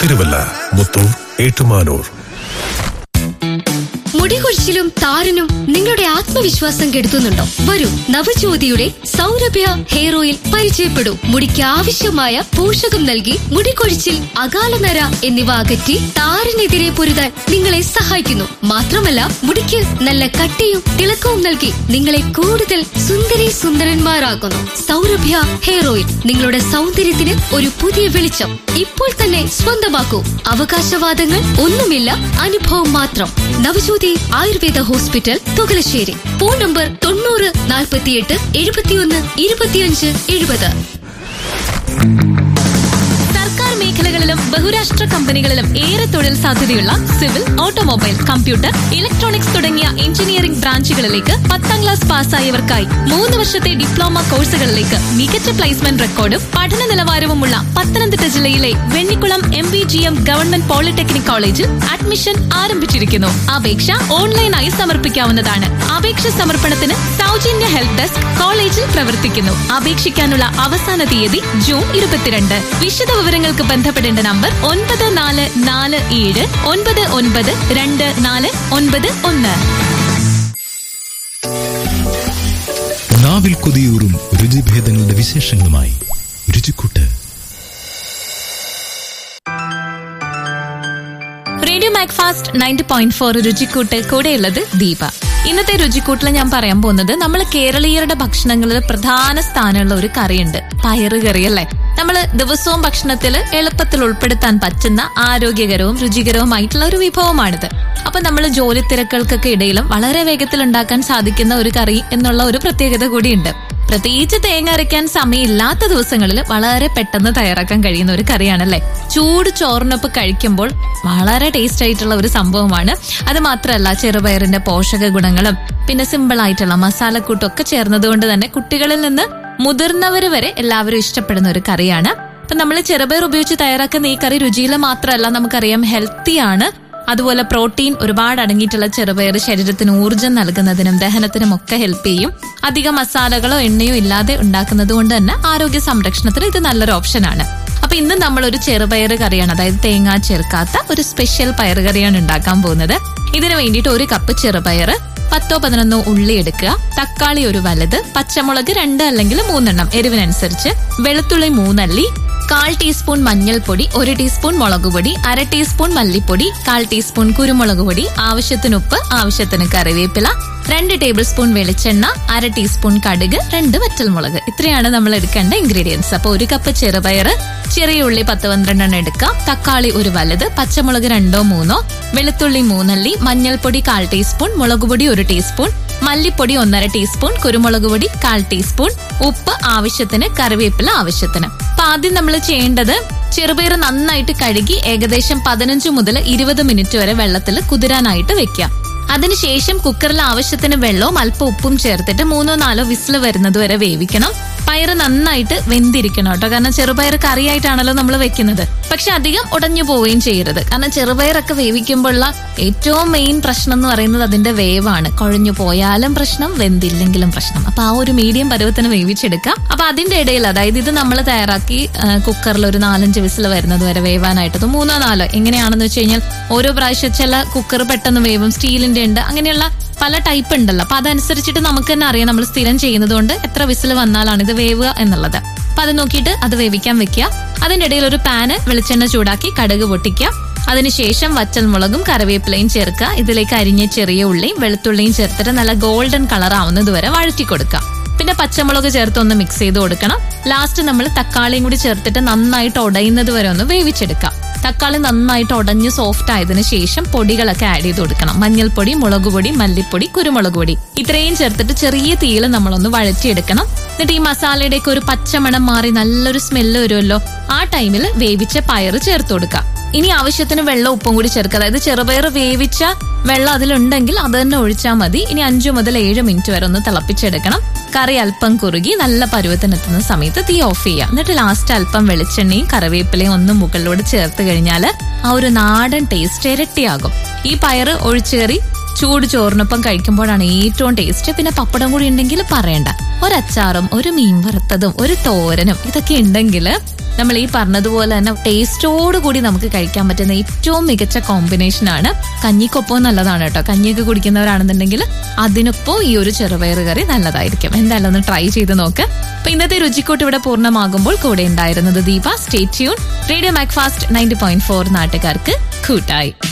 തിരുവല്ല മുത്തൂർ ഏറ്റുമാനൂർ മുടികൊഴിച്ചിലും താരനും നിങ്ങളുടെ ആത്മവിശ്വാസം കെടുത്തുന്നുണ്ടോ വരൂ നവജ്യോതിയുടെ സൗരഭ്യ ഹെയർ ഓയിൽ പരിചയപ്പെടൂ മുടിക്ക് ആവശ്യമായ പോഷകം നൽകി മുടികൊഴിച്ചിൽ അകാലനര എന്നിവ അകറ്റി താരനെതിരെ പൊരുതാൻ നിങ്ങളെ സഹായിക്കുന്നു മാത്രമല്ല മുടിക്ക് നല്ല കട്ടിയും തിളക്കവും നൽകി നിങ്ങളെ കൂടുതൽ സുന്ദരി സുന്ദരന്മാരാക്കുന്നു സൗരഭ്യ ഹെയർ ഓയിൽ നിങ്ങളുടെ സൗന്ദര്യത്തിന് ഒരു പുതിയ വെളിച്ചം ഇപ്പോൾ തന്നെ സ്വന്തമാക്കൂ അവകാശവാദങ്ങൾ ഒന്നുമില്ല അനുഭവം മാത്രം Navajyothi Ayurveda hospital Thukalassery phone number തൊണ്ണൂറ് നാൽപ്പത്തിയെട്ട് എഴുപത്തിയൊന്ന് ഇരുപത്തിയഞ്ച് എഴുപത് സർക്കാർ മേഖലകളിലും ബഹുരാഷ്ട്ര കമ്പനികളിലും ഏറെ തൊഴിൽ സാധ്യതയുള്ള സിവിൽ ഓട്ടോമൊബൈൽ കമ്പ്യൂട്ടർ ഇലക്ട്രോണിക്സ് തുടങ്ങിയ എഞ്ചിനീയറിംഗ് ബ്രാഞ്ചുകളിലേക്ക് പത്താം ക്ലാസ് പാസ്സായവർക്കായി മൂന്ന് വർഷത്തെ ഡിപ്ലോമ കോഴ്സുകളിലേക്ക് മികച്ച പ്ലേസ്മെന്റ് റെക്കോർഡും പഠന നിലവാരവുമുള്ള പത്തനംതിട്ട ജില്ലയിലെ Vennikulam M B G M government polytechnic കോളേജിൽ അഡ്മിഷൻ ആരംഭിച്ചിരിക്കുന്നു അപേക്ഷ ഓൺലൈനായി സമർപ്പിക്കാവുന്നതാണ് അപേക്ഷ സമർപ്പണത്തിന് സൗജന്യ ഹെൽപ് ഡെസ്ക് കോളേജിൽ പ്രവർത്തിക്കുന്നു അപേക്ഷിക്കാനുള്ള അവസാന തീയതി ജൂൺ ഇരുപത്തിരണ്ട് വിശദ വിവരങ്ങൾക്ക് ബന്ധപ്പെടേണ്ട നമ്പർ ഒൻപത് നാല് നാല് ഏഴ് ഒൻപത് ഒൻപത് രണ്ട് നാല് ഒൻപത് ഒന്ന് നാവിൽ കൊതിയൂറും രുചിഭേദങ്ങളുടെ വിശേഷങ്ങളുമായി രുചിക്കൂട്ട് radio Macfast ninety point four രുചിക്കൂട്ട് കൂടെയുള്ളത് ദീപ ഇന്നത്തെ രുചിക്കൂട്ടിൽ ഞാൻ പറയാൻ പോകുന്നത് നമ്മൾ കേരളീയരുടെ ഭക്ഷണങ്ങളിൽ പ്രധാന സ്ഥാനമുള്ള ഒരു കറിയുണ്ട് പയറ് കറി അല്ലേ നമ്മൾ ദിവസവും ഭക്ഷണത്തിൽ എളുപ്പത്തിൽ ഉൾപ്പെടുത്താൻ പറ്റുന്ന ആരോഗ്യകരവും രുചികരവുമായിട്ടുള്ള ഒരു വിഭവമാണിത് അപ്പൊ നമ്മൾ ജോലി തിരക്കുകൾക്കൊക്കെ ഇടയിലും വളരെ വേഗത്തിൽ ഉണ്ടാക്കാൻ സാധിക്കുന്ന ഒരു കറി എന്നുള്ള ഒരു പ്രത്യേകത കൂടിയുണ്ട് പ്രത്യേകിച്ച് തേങ്ങ അരയ്ക്കാൻ സമയമില്ലാത്ത ദിവസങ്ങളിൽ വളരെ പെട്ടെന്ന് തയ്യാറാക്കാൻ കഴിയുന്ന ഒരു കറിയാണല്ലേ ചൂട് ചോറിനൊപ്പം കഴിക്കുമ്പോൾ വളരെ ടേസ്റ്റ് ആയിട്ടുള്ള ഒരു സംഭവമാണ് അത് മാത്രമല്ല ചെറുപയറിന്റെ പോഷക ഗുണങ്ങളും പിന്നെ സിമ്പിൾ ആയിട്ടുള്ള മസാലക്കൂട്ടും ഒക്കെ ചേർന്നതുകൊണ്ട് തന്നെ കുട്ടികളിൽ നിന്ന് മുതിർന്നവർ വരെ എല്ലാവരും ഇഷ്ടപ്പെടുന്ന ഒരു കറിയാണ് അപ്പൊ നമ്മൾ ചെറുപയർ ഉപയോഗിച്ച് തയ്യാറാക്കുന്ന ഈ കറി രുചിയിൽ മാത്രമല്ല നമുക്കറിയാം ഹെൽത്തിയാണ് അതുപോലെ പ്രോട്ടീൻ ഒരുപാട് അടങ്ങിയിട്ടുള്ള ചെറുപയർ ശരീരത്തിന് ഊർജ്ജം നൽകുന്നതിനും ദഹനത്തിനും ഒക്കെ ഹെൽപ്പ് ചെയ്യും അധികം മസാലകളോ എണ്ണയോ ഇല്ലാതെ ഉണ്ടാക്കുന്നത് കൊണ്ട് തന്നെ ആരോഗ്യ സംരക്ഷണത്തിന് ഇത് നല്ലൊരു ഓപ്ഷനാണ് അപ്പൊ ഇന്ന് നമ്മൾ ഒരു ചെറുപയർ കറിയാണ് അതായത് തേങ്ങ ചേർക്കാത്ത ഒരു സ്പെഷ്യൽ പയർ കറിയാണ് ഉണ്ടാക്കാൻ പോകുന്നത് ഇതിനു വേണ്ടിയിട്ട് ഒരു കപ്പ് ചെറുപയർ പത്തോ പതിനൊന്നോ ഉള്ളി എടുക്കുക തക്കാളി ഒരു വലുത് പച്ചമുളക് രണ്ട് അല്ലെങ്കിൽ മൂന്നെണ്ണം എരിവിനനുസരിച്ച് വെളുത്തുള്ളി മൂന്നല്ലി കാൽ ടീസ്പൂൺ മഞ്ഞൾപ്പൊടി ഒരു ടീസ്പൂൺ മുളക് പൊടി അര ടീസ്പൂൺ മല്ലിപ്പൊടി കാൽ ടീസ്പൂൺ കുരുമുളക് പൊടി ആവശ്യത്തിന് ഉപ്പ് ആവശ്യത്തിന് കറിവേപ്പില രണ്ട് ടേബിൾ സ്പൂൺ വെളിച്ചെണ്ണ അര ടീസ്പൂൺ കടുക് രണ്ട് വറ്റൽമുളക് ഇത്രയാണ് നമ്മൾ എടുക്കേണ്ട ഇൻഗ്രീഡിയൻസ് അപ്പൊ ഒരു കപ്പ് ചെറുപയർ ചെറിയ ഉള്ളി പത്ത് പന്ത്രണ്ടെണ്ണം എടുക്കാം തക്കാളി ഒരു വലുത് പച്ചമുളക് രണ്ടോ മൂന്നോ വെളുത്തുള്ളി മൂന്നല്ലി മഞ്ഞൾപ്പൊടി കാൽ ടീസ്പൂൺ മുളക് പൊടി ഒരു ടീസ്പൂൺ മല്ലിപ്പൊടി ഒന്നര ടീസ്പൂൺ കുരുമുളക് പൊടി കാൽ ടീസ്പൂൺ ഉപ്പ് ആവശ്യത്തിന് കറിവേപ്പില ആവശ്യത്തിന് അപ്പൊ ആദ്യം നമ്മൾ ചെയ്യേണ്ടത് ചെറുപയർ നന്നായിട്ട് കഴുകി ഏകദേശം പതിനഞ്ച് മുതൽ ഇരുപത് മിനിറ്റ് വരെ വെള്ളത്തിൽ കുതിരാനായിട്ട് വെക്കാം അതിനുശേഷം കുക്കറിൽ ആവശ്യത്തിന് വെള്ളവും അല്പം ഉപ്പും ചേർത്തിട്ട് മൂന്നോ നാലോ വിസിൽ വരുന്നത് വരെ വേവിക്കണം പയറ് നന്നായിട്ട് വെന്തിരിക്കണം കേട്ടോ കാരണം ചെറുപയർ കറിയായിട്ടാണല്ലോ നമ്മൾ വെക്കുന്നത് പക്ഷെ അധികം ഉടഞ്ഞു പോവുകയും ചെയ്യരുത് കാരണം ചെറുപയറൊക്കെ വേവിക്കുമ്പോഴുള്ള ഏറ്റവും മെയിൻ പ്രശ്നം എന്ന് പറയുന്നത് അതിന്റെ വേവാണ് കുഴഞ്ഞു പോയാലും പ്രശ്നം വെന്തില്ലെങ്കിലും പ്രശ്നം അപ്പൊ ആ ഒരു മീഡിയം പരുവത്തിന് വേവിച്ചെടുക്കാം അപ്പൊ അതിന്റെ ഇടയിൽ അതായത് ഇത് നമ്മൾ തയ്യാറാക്കി കുക്കറിൽ ഒരു നാലഞ്ച് വിസിൽ വരുന്നത് വരെ വേവാനായിട്ട് ഇത് മൂന്നോ നാലോ എങ്ങനെയാണെന്ന് വെച്ച് കഴിഞ്ഞാൽ ഓരോ പ്രാവശ്യം ചില കുക്കർ പെട്ടെന്ന് വേവും സ്റ്റീലിന്റെ ഉണ്ട് അങ്ങനെയുള്ള പല ടൈപ്പ് ഉണ്ടല്ലോ അപ്പൊ അതനുസരിച്ചിട്ട് നമുക്ക് തന്നെ അറിയാം നമ്മൾ സ്ഥിരം ചെയ്യുന്നത് കൊണ്ട് എത്ര വിസിൽ വന്നാലാണ് ഇത് വേവുക എന്നുള്ളത് അപ്പൊ അത് നോക്കിയിട്ട് അത് വേവിക്കാൻ വെക്കുക അതിന്റെ ഇടയിൽ ഒരു പാന് വെളിച്ചെണ്ണ ചൂടാക്കി കടുക് പൊട്ടിക്കുക അതിനുശേഷം വറ്റൽമുളകും കറിവേപ്പിലയും ചേർക്കുക ഇതിലേക്ക് അരിഞ്ഞ ചെറിയ ഉള്ളിയും വെളുത്തുള്ളിയും ചേർത്തിട്ട് നല്ല ഗോൾഡൻ കളർ ആവുന്നത് വരെ വഴറ്റി കൊടുക്കുക പിന്നെ പച്ചമുളക് ചേർത്ത് ഒന്ന് മിക്സ് ചെയ്ത് കൊടുക്കണം ലാസ്റ്റ് നമ്മൾ തക്കാളിയും കൂടി ചേർത്തിട്ട് നന്നായിട്ട് ഉടയുന്നത് വരെ ഒന്ന് വേവിച്ചെടുക്കാം തക്കാളി നന്നായിട്ട് ഉടഞ്ഞ് സോഫ്റ്റ് ആയതിനു ശേഷം പൊടികളൊക്കെ ആഡ് ചെയ്ത് കൊടുക്കണം മഞ്ഞൾപ്പൊടി മുളക് പൊടി മല്ലിപ്പൊടി കുരുമുളക് പൊടി ഇത്രയും ചേർത്തിട്ട് ചെറിയ തീയിൽ നമ്മളൊന്ന് വഴറ്റിയെടുക്കണം എന്നിട്ട് ഈ മസാലയുടെയൊക്കെ ഒരു പച്ചമണം മാറി നല്ലൊരു സ്മെല്ല് വരുമല്ലോ ആ ടൈമിൽ വേവിച്ച പയറ് ചേർത്ത് കൊടുക്കാം ഇനി ആവശ്യത്തിന് വെള്ളം ഉപ്പും കൂടി ചേർക്കുക അതായത് ചെറുപയർ വേവിച്ച വെള്ളം അതിലുണ്ടെങ്കിൽ അത് തന്നെ ഒഴിച്ചാൽ മതി ഇനി അഞ്ചു മുതൽ ഏഴ് മിനിറ്റ് വരെ ഒന്ന് തിളപ്പിച്ചെടുക്കണം കറി അല്പം കുറുകി നല്ല പരുവത്തിനെത്തുന്ന സമയത്ത് തീ ഓഫ് ചെയ്യുക എന്നിട്ട് ലാസ്റ്റ് അല്പം വെളിച്ചെണ്ണയും കറിവേപ്പിലയും ഒന്ന് മുകളിലൂടെ ചേർത്ത് കഴിഞ്ഞാൽ ആ ഒരു നാടൻ ടേസ്റ്റ് ഇരട്ടിയാകും ഈ പയറ് ഒഴിച്ചുകറി ചൂട് ചോറിനൊപ്പം കഴിക്കുമ്പോഴാണ് ഏറ്റവും ടേസ്റ്റ് പിന്നെ പപ്പടം കൂടി ഉണ്ടെങ്കിൽ പറയണ്ട ഒരച്ചാറും ഒരു മീൻ വറുത്തതും ഒരു തോരനും ഇതൊക്കെ ഉണ്ടെങ്കിൽ നമ്മൾ ഈ പറഞ്ഞതുപോലെ തന്നെ ടേസ്റ്റോട് കൂടി നമുക്ക് കഴിക്കാൻ പറ്റുന്ന ഏറ്റവും മികച്ച കോമ്പിനേഷൻ ആണ് കഞ്ഞിക്കൊപ്പം നല്ലതാണ് കേട്ടോ കഞ്ഞിയൊക്കെ കുടിക്കുന്നവരാണെന്നുണ്ടെങ്കിൽ അതിനൊപ്പം ഈ ഒരു ചെറുപയർ കറി നല്ലതായിരിക്കും എന്തായാലും ഒന്ന് ട്രൈ ചെയ്ത് നോക്ക് അപ്പൊ ഇന്നത്തെ രുചിക്കൂട്ട് ഇവിടെ പൂർണ്ണമാകുമ്പോൾ കൂടെ ഉണ്ടായിരുന്നത് Deepa stay tune radio Macfast ninety point four നാട്ടുകാർക്ക് കൂട്ടായി